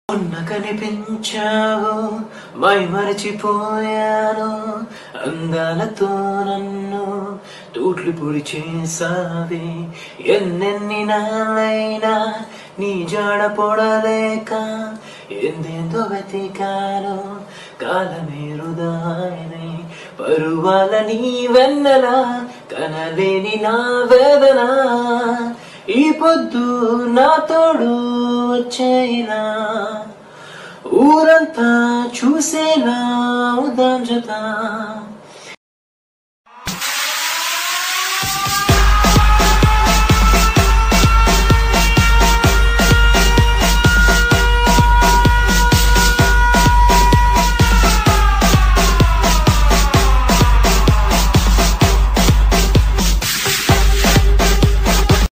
ఉన్న కనిపించావు మై మరచిపోయాను అందాలతో నన్ను తూట్లు పొడి చేసావి ఎన్నెన్ని నాళ్ళైనా నీ జాడ పొడలేక ఎందెందో వెతికాను కాలమే వృధాయని పరువాల నీ వెన్నెల కనలేని నా వేదన ఈ పొద్దు నా తోడు వచ్చేలా ఊరంతా చూసేలా ఉదాం జత